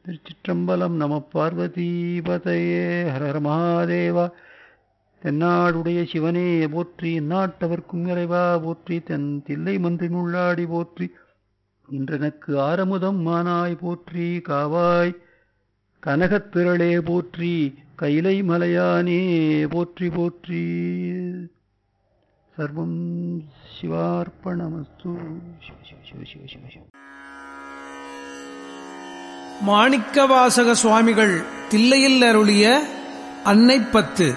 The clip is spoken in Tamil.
திருச்சிற்றம்பலம் நம பார்வதீபதையே ஹரஹர மகாதேவா தென்னாடுடைய சிவனே போற்றி நாட்டவர்க்கும் இறைவா போற்றி தென் தில்லை மன்றினுள்ளாடி போற்றி இன்றெனக்கு ஆரமுதம் மானாய் போற்றி காவாய் கனகத்திரளே போற்றி கைலை மலையானே போற்றி போற்றி சர்வம் சிவார்ப்பணமஸ்து சிவ சிவ சிவ சிவ சிவ சிவ மாணிக்கவாசக சுவாமிகள் தில்லையில் அருளிய அன்னைப்பத்து